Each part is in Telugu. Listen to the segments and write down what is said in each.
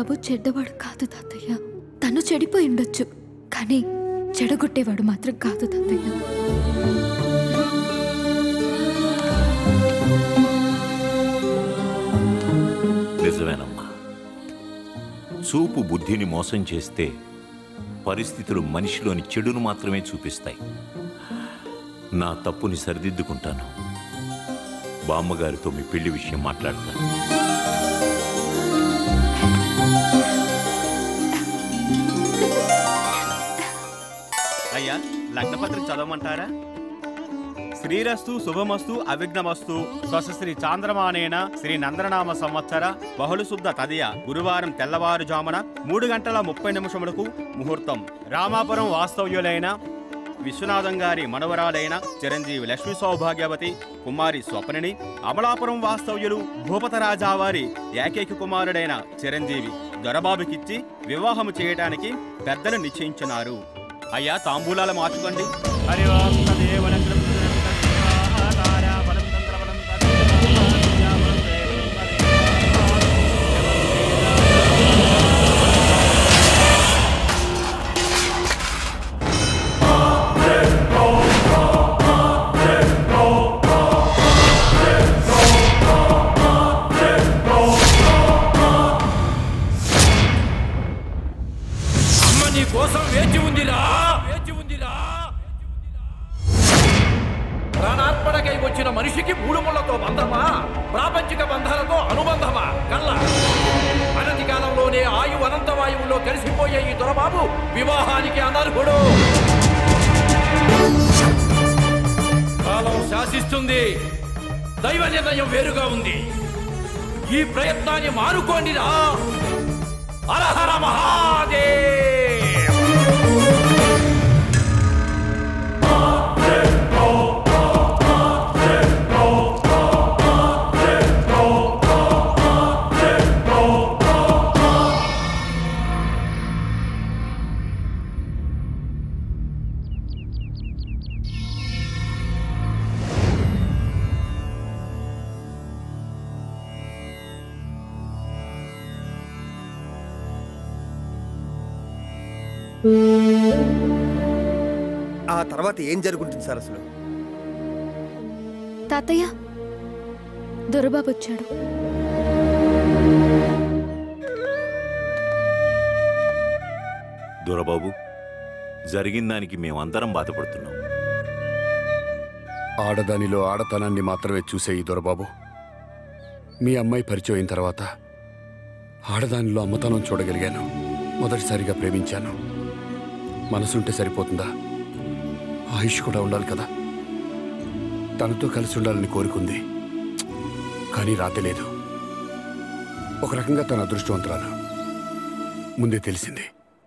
దొరబాబు చెడ్డవాడు కాదు తాతయ్య తను చెడిపోయి ఉండొచ్చు కానీ చెడగొట్టేవాడు మాత్రం కాదు తాతయ్య నిజమేనమ్మా చూపు బుద్ధిని మోసం చేస్తే పరిస్థితులు మనిషిలోని చెడును మాత్రమే చూపిస్తాయి నా తప్పుని సరిదిద్దుకుంటాను బామ్మగారితో మీ పెళ్లి విషయం మాట్లాడతాను అయ్యా లగ్నపత్రిక చదవమంటారా శ్రీరస్తు శుభమస్తు అవిఘ్నమస్తు స్వశ్రీ చాంద్రమానేన శ్రీ నందననామ సంవత్సర బహుళ శుద్ధ తదియ గురువారం తెల్లవారుజామున మూడు గంటల ముప్పై నిమిషములకు ముహూర్తం రామాపురం వాస్తవ్యులైన విశ్వనాథం గారి మనవరాలైన చిరంజీవి లక్ష్మీ సౌభాగ్యవతి కుమారి స్వప్నని అమలాపురం వాస్తవ్యులు భూపతరాజా వారి ఏకైక కుమారుడైన చిరంజీవి దొరబాబుకిచ్చి వివాహము చేయటానికి పెద్దలు నిశ్చయించున్నారు అయ్యా తాంబూలాలు మార్చుకోండి హరి ఓం తదేవ నందనం తదేవాహాకారా బలం తంత్రబలం తదేవాహాకారా బలం దేవం అమ్మ నీ కోసం వేచి ఉందిరా వేచి ఉందిరా ప్రాణార్పణకై వచ్చిన మనిషికి మూడు ముళ్లతో బంధమా ప్రాపంచిక బంధాలతో అనుబంధమా కళ్ళ అనతి కాలంలోనే ఆయు అనంత వాయువులో కలిసిపోయే ఈ దొరబాబు వివాహానికి అనర్హుడు కాలం శాసిస్తుంది దైవ నిర్ణయం వేరుగా ఉంది ఈ ప్రయత్నాన్ని మానుకోండిరా హరహర మహాదేవ్ ఆ తర్వాత ఏం జరుగుతుంది సార్ అసలు తాతయ్య దొరబాబు వచ్చాడు దొరబాబు జరిగిన దానికి మేమందరం బాధపడుతున్నాం ఆడదానిలో ఆడతనాన్ని మాత్రమే చూసే ఈ దొరబాబు మీ అమ్మాయి పరిచయం అయిన తర్వాత ఆడదానిలో అమ్మతనం చూడగలిగాను మొదటిసారిగా ప్రేమించాను మనసుంటే సరిపోతుందా ఆయుష్ కూడా ఉండాలి కదా తనతో కలిసి ఉండాలని కోరుకుంది కానీ రాతే లేదు ఒక రకంగా తన అదృష్టవంతురాలు ముందే తెలిసింది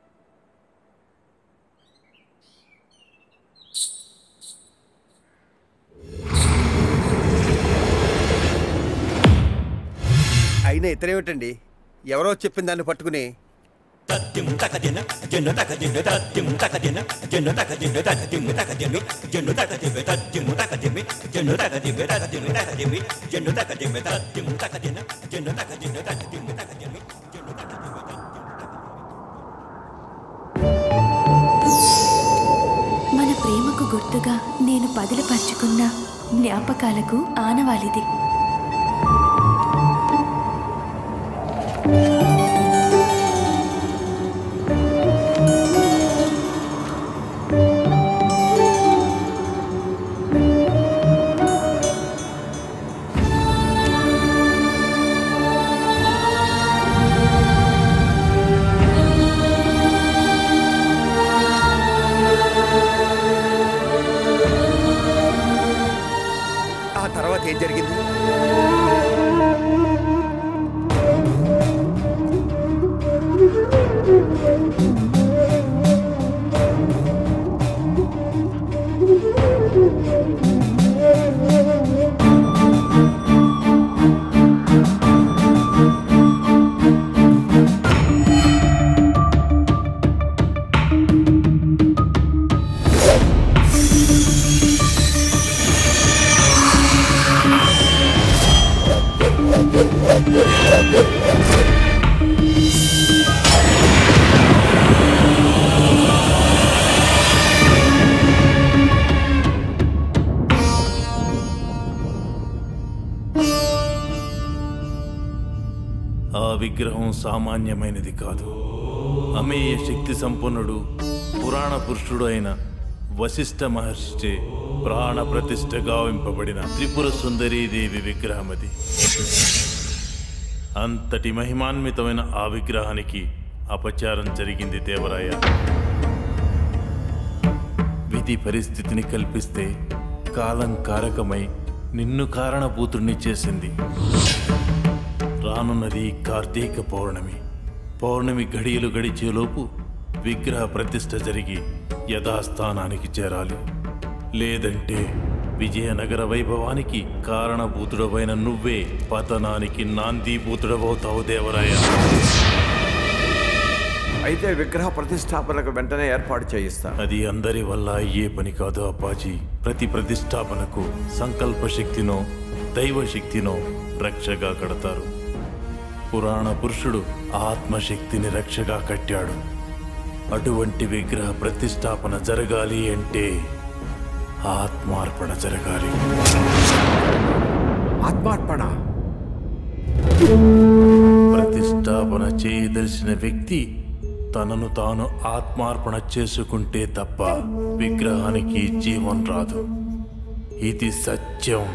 అయినా ఇతరేమిటండి ఎవరో చెప్పిన దాన్ని పట్టుకుని మన ప్రేమకు గుర్తుగా నేను పదిలపరుచుకున్న జ్ఞాపకాలకు ఆనవాలిది ఆ తర్వాత ఏం జరిగింది విగ్రహం సామాన్యమైనది కాదు అమేయ శక్తి సంపన్నుడు పురాణ పురుషుడు అయిన వశిష్ఠ మహర్షిచే ప్రాణ ప్రతిష్ఠ గావింపబడిన త్రిపుర సుందరీదేవి విగ్రహమది అంతటి మహిమాన్వితమైన ఆ విగ్రహానికి అపచారం జరిగింది దేవరాయ విధి పరిస్థితిని కల్పిస్తే కాలం కారకమై నిన్ను కారణభూతుణ్ణి చేసింది రానున్నది కార్తీక పౌర్ణమి పౌర్ణమి గడియలు గడిచేలోపు విగ్రహ ప్రతిష్ఠ జరిగి యథాస్థానానికి చేరాలి లేదంటే విజయనగర వైభవానికి కారణభూతుడవైన నువ్వే పతనానికి నాందీభూతుడవవుతావు దేవరాయ అయితే విగ్రహ ప్రతిష్టాపనకు వెంటనే ఏర్పాటు చేయిస్తా అది అందరి వల్ల అయ్యే పని కాదు అప్పాజీ ప్రతి ప్రతిష్టాపనకు సంకల్ప శక్తినో దైవ శక్తినో రక్షగా కడతారు పురాణ పురుషుడు ఆత్మశక్తిని రక్షగా కట్టాడు అటువంటి విగ్రహ ప్రతిష్టాపన జరగాలి అంటే ఆత్మార్పణ జరగాలి ఆత్మార్పణ ప్రతిష్టాపన చేయదలిసిన వ్యక్తి తనను తాను ఆత్మార్పణ చేసుకుంటే తప్ప విగ్రహానికి జీవం రాదు ఇది సత్యం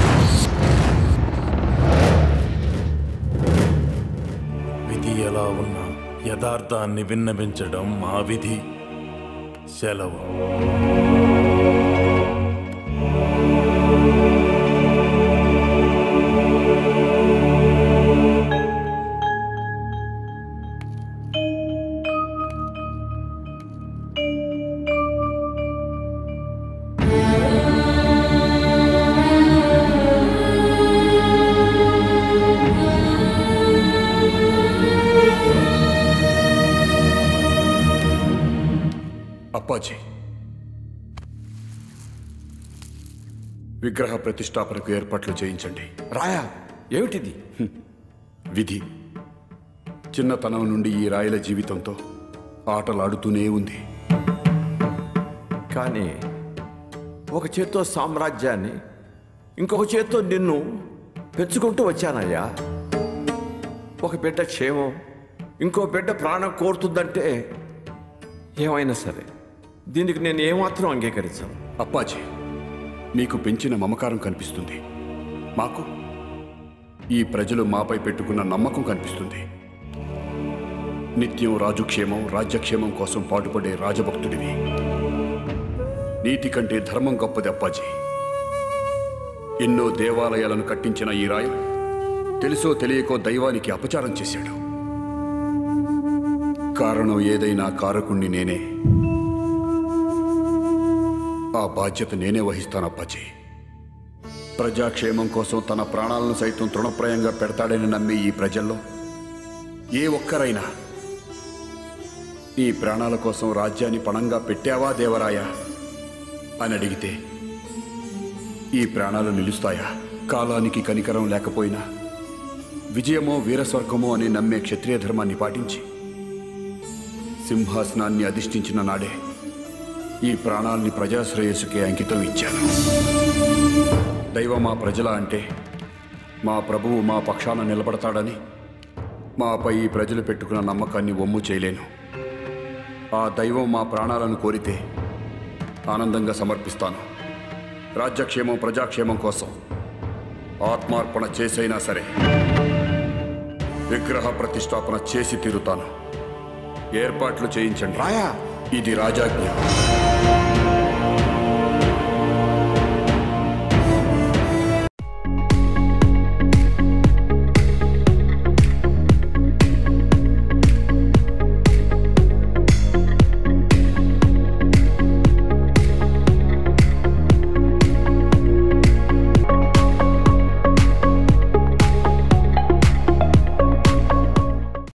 విధి ఎలా ఉన్నా యథార్థాన్ని విన్నవించడం మా విధి సెలవు అప్పాజీ విగ్రహ ప్రతిష్టాపనకు ఏర్పాట్లు చేయించండి రాయా ఏమిటిది విధి చిన్నతనం నుండి ఈ రాయల జీవితంతో ఆటలాడుతూనే ఉంది కానీ ఒక చేత్తో సామ్రాజ్యాన్ని ఇంకొక చేత్తో నిన్ను పెంచుకుంటూ వచ్చానయ్యా ఒక బిడ్డ క్షేమం ఇంకో బిడ్డ ప్రాణం కోరుతుందంటే ఏమైనా సరే దీనికి నేను ఏమాత్రం అంగీకరించను అప్పాజీ మీకు పెంచిన మమకారం కనిపిస్తుంది మాకు ఈ ప్రజలు మాపై పెట్టుకున్న నమ్మకం కనిపిస్తుంది నిత్యం రాజుక్షేమం రాజ్యక్షేమం కోసం పాటుపడే రాజభక్తుడివి నీతి కంటే ధర్మం గొప్పది అప్పాజీ ఎన్నో దేవాలయాలను కట్టించిన ఈ రాయలు తెలుసో తెలియకో దైవానికి అపచారం చేశాడు కారణం ఏదైనా కారకుణ్ణి నేనే ఆ బాధ్యత నేనే వహిస్తాను అప్పాజీ ప్రజాక్షేమం కోసం తన ప్రాణాలను సైతం తృణప్రాయంగా పెడతాడని నమ్మే ఈ ప్రజల్లో ఏ ఒక్కరైనా ఈ ప్రాణాల కోసం రాజ్యాన్ని పణంగా పెట్టావా దేవరాయ అని అడిగితే ఈ ప్రాణాలు నిలుస్తాయా కాలానికి కనికరం లేకపోయినా విజయమో వీరస్వర్గమో అని నమ్మే క్షత్రియ ధర్మాన్ని పాటించి సింహాసనాన్ని అధిష్ఠించిన నాడే ఈ ప్రాణాల్ని ప్రజాశ్రేయస్సుకే అంకితం ఇచ్చాను దైవం మా ప్రజల అంటే మా ప్రభువు మా పక్షాన నిలబడతాడని మాపై ఈ ప్రజలు పెట్టుకున్న నమ్మకాన్ని ఒమ్ము చేయలేను ఆ దైవం మా ప్రాణాలను కోరితే ఆనందంగా సమర్పిస్తాను రాజ్యక్షేమం ప్రజాక్షేమం కోసం ఆత్మార్పణ చేసైనా సరే విగ్రహ ప్రతిష్టాపన చేసి తీరుతాను ఏర్పాట్లు చేయించండి రాయా ఇది రాజాజ్ఞ